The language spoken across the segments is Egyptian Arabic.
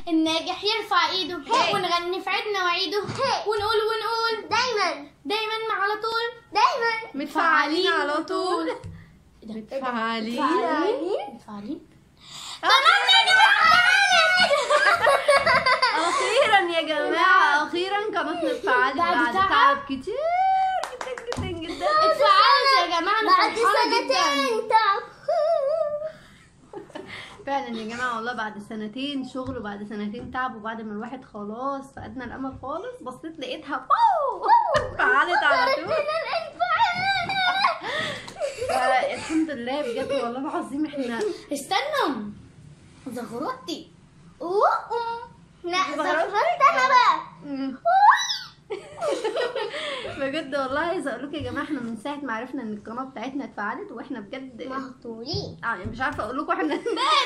الناجح يرفع ايده ونغني في عيد مواعيده ونقول ونقول دايما دايما على طول دايما متفاعلين على طول متفاعلين متفاعلين متفاعلين اخيرا يا جماعه اخيرا قناتنا اتفعلت بعد بعد تعب. تعب كتير جدا جدا جدا اتفاعلت يا جماعه انا بعد فرحانة جداً. سنتين تعب فعلا يا جماعه والله بعد سنتين شغل وبعد سنتين تعب وبعد ما الواحد خلاص فقدنا الامل خالص بصيت لقيتها واو اتفعلت على طول الحمد لله بجد والله العظيم احنا استنوا زغرتي لا زغرت انا بقى بجد والله عايزه اقول لكم يا جماعه احنا من ساعه ما عرفنا ان القناه بتاعتنا اتفعلت واحنا بجد مهطولين اه يعني مش عارفه اقول لكم احنا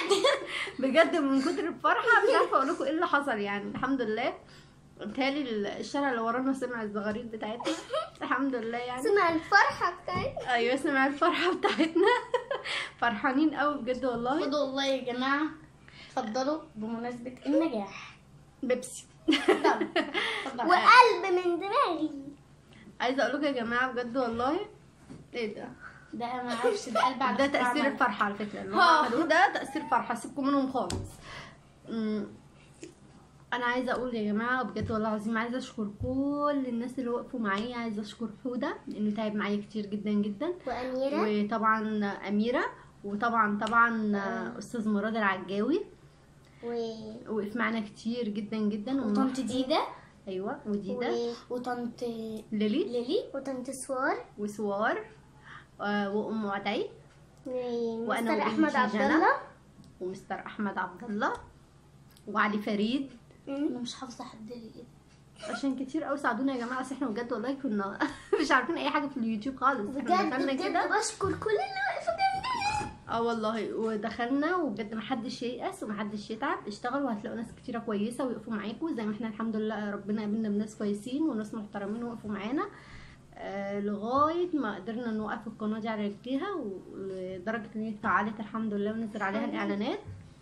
بجد من كتر الفرحه مش عارفه اقول لكم ايه اللي حصل يعني الحمد لله بتهيألي الشارع اللي ورانا سمع الزغاريد بتاعتنا الحمد لله يعني سمع الفرحة بتاعتي ايوه سمع الفرحه بتاعتنا فرحانين قوي بجد والله خدوا والله يا جماعه اتفضلوا بمناسبه النجاح بيبسي اتفضلوا اتفضلوا. وقلب من دماغي عايزه اقول لكم يا جماعه بجد والله ايه ده ده ما اعرفش ده قلب على ده فكرة تأثير عمل. الفرحة على فكرة اللي هم ها. عملوه ده تأثير فرحة سيبكم منهم خالص أمم، أنا عايزة أقول يا جماعة بجد والله العظيم عايزة أشكر كل الناس اللي وقفوا معايا عايزة أشكر حودة لأنه تعب معايا كتير جدا جدا وأميرة وطبعا أميرة وطبعا طبعا أستاذ مراد العجاوي و... وقف معانا كتير جدا جدا وطنط ديدا أيوة وديدا و... وطنط ليلي ليلي وطنط سوار وسوار آه، وأم عدي وأنا ومستر وبنتي أحمد عبد جنى. الله ومستر أحمد عبد الله وعلي فريد انا مش حافظه حد ليه عشان كتير قوي ساعدونا يا جماعه بس احنا بجد والله كنا مش عارفين اي حاجه في اليوتيوب خالص احنا بجد دخلنا بجد كده بشكر كل اللي وقفوا جنبي اه والله ودخلنا وبجد محدش ييأس ومحدش يتعب اشتغلوا وهتلاقوا ناس كتيره كويسه ويقفوا معاكم زي ما احنا الحمد لله ربنا قابلنا بناس كويسين وناس محترمين وقفوا معانا آه لغايه ما قدرنا نوقف القناه دي على رجليها ولدرجه ان هي اتفعلت الحمد لله ونزل عليها الاعلانات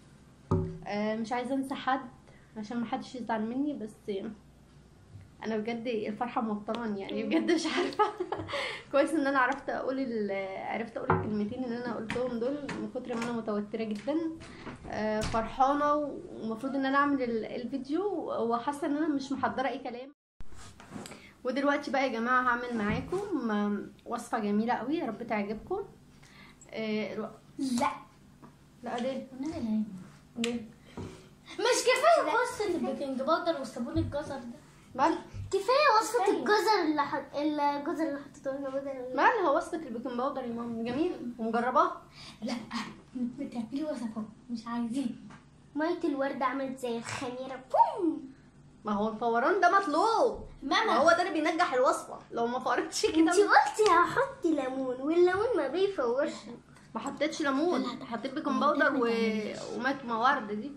آه مش عايزه انسى حد عشان محدش يزعل مني بس انا بجد الفرحه موتراني يعني بجد مش عارفه كويس ان انا عرفت اقول ال- عرفت اقول الكلمتين اللي انا قلتهم دول من كتر ما انا متوتره جدا آه، فرحانه ومفروض ان انا اعمل ال- الفيديو وحاسه ان انا مش محضره اي كلام ودلوقتي بقى يا جماعه هعمل معاكم آم، وصفه جميله قوي يا رب تعجبكم آه، الو- لا لا ليه والنبي لا ليه مش كفايه قصه البيكنج باودر والصابون الجزر ده مال كفاية وصفة الجزر اللي حط الجزر اللي حطيته لنا بدل مال هو وصفه البيكنج باودر يا ماما جميل ومجرباها لا بتعملي وصفات مش عايزين مية الورد عملت زي الخميرة بوم ما هو الفوران ده مطلوب ما ماما هو ده اللي بينجح الوصفه لو ما فورتش انتي كده قلتي هحط ليمون والليمون ما بيفورش ما حطيتش ليمون حطيت بيكنج باودر و... ومات موارد دي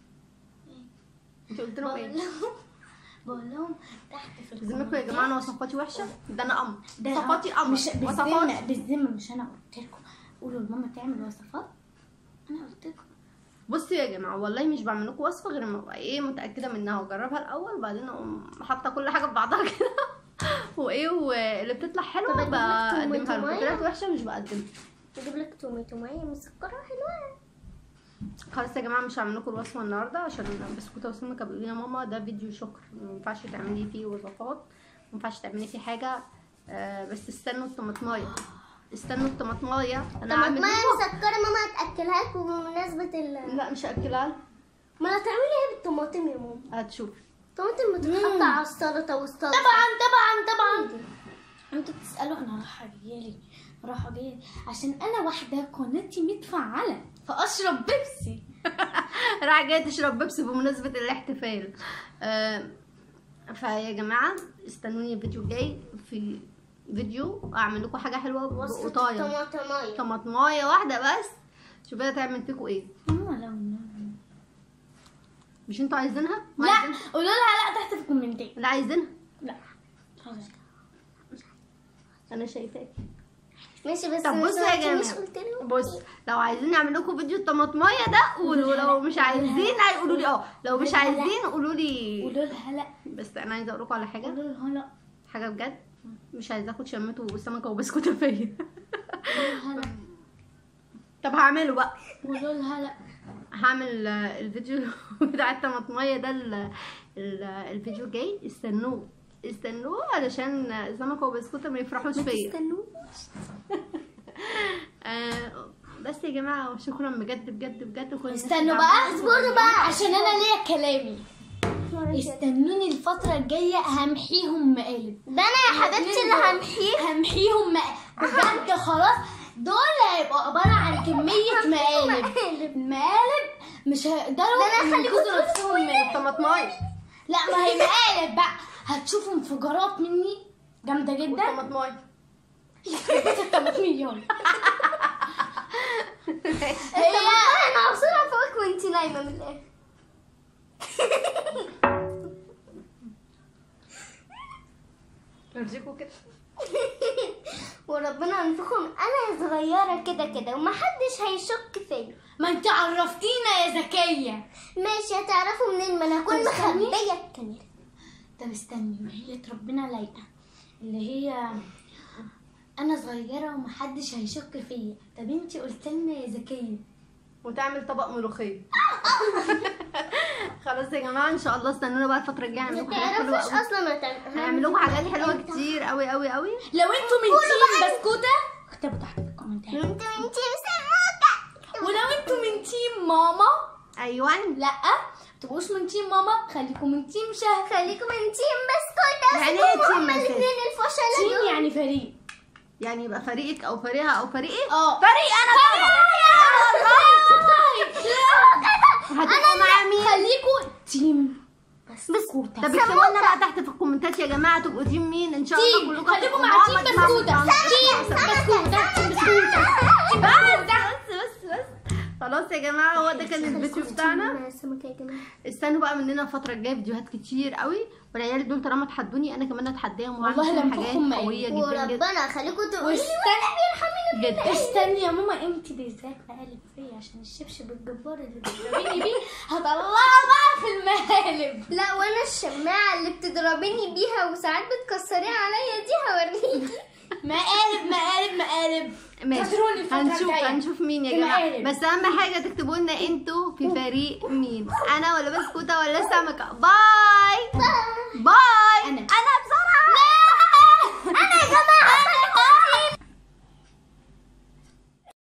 انت قلت لهم بقول ايه لهم بقول لهم تحت في بذمكم يا جماعه انا وصفاتي وحشه ده انا قمر ده وصفاتي قمر مش بالذمة وصفاتي بالذمة مش انا قلت لكم قولوا لماما تعمل وصفات انا قلت لكم بصوا يا جماعه والله مش بعمل لكم وصفه غير لما ابقى ايه متاكده منها واجربها الاول وبعدين اقوم حاطه كل حاجه في بعضها كده وايه واللي بتطلع طب حلوه أجيب لك بقدمها تومية لكم تومية؟ طلعت وحشه مش بقدمها اجيب لك تومية تومية مسكرة حلوة خلاص يا جماعه مش هعمل لكم الوصفه النهارده عشان بسكوته وسمنه كانوا بيقولوا لي يا ماما ده فيديو شكر ما ينفعش تعملي فيه وصفات ما ينفعش تعملي فيه حاجه آه بس استنوا الطماطمايه استنوا الطماطمايه انا هعمل طماطمية لكم مسكرة ماما هتأكلها لكم بمناسبة ال لا مش هاكلها ما لا تعملي ايه بالطماطم يا ماما هتشوف الطماطم بتتحط على السلطة والسلطة طبعا طبعا طبعا انتوا بتسالوا انا رايحه جايلي رايحه جايلي عشان انا واحده قناتي متفعله فاشرب بيبسي راح جايه تشرب بيبسي بمناسبه الاحتفال آه فيا جماعه استنوني الفيديو الجاي في فيديو اعمل لكم حاجه حلوه وصفة بقطايه الطماطمية طماطمايه واحده بس شوفي هتعمل فيكم ايه ماما لو النبي. مش انتوا عايزينها ما لا عايزينها؟ قولوا لها لا تحت في الكومنتات لا عايزينها لا خلاص انا شايفاك ماشي بس طب ما بصوا يا سمعتنيش جماعة. قلت له بص لو عايزين نعمل لكم فيديو الطماطمايه ده قولوا لو مش عايزين قولوا لي اه لو مش عايزين قولوا لي قولوا لها لا بس انا عايزه اقول لكم على حاجه قولوا لها لا حاجه بجد مش عايزه اخد شمته سمكه وبسكوته فيا قولوا لها لا طب هعمله بقى قولوا لها لا هعمل آه، الفيديو بتاع الطماطمية ده ال- ال- الفيديو الجاي استنوه استنوه علشان سمكة وبسكوتة ما يفرحوش فيا استنوا آه، بس يا جماعة شكرا بجد بجد بجد كل الناس استنوا اللي بقى عملت- اصبروا بقى عشان انا ليا كلامي استنوني الفترة الجاية همحيهم مقالب ده انا يا حبيبتي اللي همحيه همحيهم مقالب بجد خلاص دول هيبقوا عبارة عن كمية مقالب المقالب مش هيقدروا ده أنا هخليكوا ينقذوا نفسهم منها الطماطماية لا ما هي مقالب بقى هتشوفوا انفجارات مني جامدة جدا والطماطماية الطماطمية هي انا عصيرة فوقك وانت نايمة من الاخر ارجيكوا كده وربنا ينفخهم انا صغيرة كده كده ومحدش هيشك فيا ما انت عرفتينا يا زكية ماشي هتعرفوا منين ما انا هكون طب استني. مخبية الكاميرا طب استني ما هي ربنا لايقة اللي هي انا صغيرة ومحدش هيشك فيا طب انتي قلت لنا يا زكية وتعمل طبق ملوخية خلاص يا جماعة ان شاء الله استنونا بقى الفترة الجاية هنعمل ما لكم حاجات حلوة تعرفوش قوي اصلا ما تعرفوش هنعمل لكم حاجات حلوة كتير قوي قوي قوي لو انتوا من تيم بسكوتة اكتبوا تحت في الكومنتات انت انت مسموكة ولو انتوا من تيم ماما ايوه لا تبقوش من تيم ماما خليكم من تيم شهد خليكم من تيم بسكوتة يعني ايه تيم هما أساسا؟ الاثنين الفشلة تيم دول يعني فريق يعني يبقى فريقك او فريقها او فريقي اه فريق انا طبعا هتبقوا مع مين خليكم تيم بسكوتة طب اكتبوا لنا بقى تحت في الكومنتات يا جماعه تبقوا تيم مين ان شاء الله تيم كلكم خليكم هتبقوا مع تيم مجموعة بسكوتة مجموعة. تيم بسكوتة تيم بسكوتة تيم بس بس بس خلاص يا جماعه هو ده كان الفيديو بتاعنا سمكة يا جماعة استنوا بقى مننا الفتره الجايه فيديوهات كتير قوي والعيال دول طالما تحدوني انا كمان اتحداهم وهعمل والله فيهم لنفخهم حاجات مقالب. قويه جدا جدا وربنا خليكم تقولوا لي واستني جدا استني يا ماما انت بالذات مقالب فيا عشان الشبشب الجبار اللي بتضربيني بيه هطلعه بقى في المقالب لا وانا الشماعة اللي بتضربيني بيها وساعات بتكسريها عليا دي هوريكي مقالب مقالب مقالب ماشي فاكروني الفترة هنشوف الجاية. هنشوف مين يا جماعه المقالب. بس اهم حاجه تكتبوا لنا انتوا في فريق مين انا ولا بسكوته ولا سمكه باي باي أنا. انا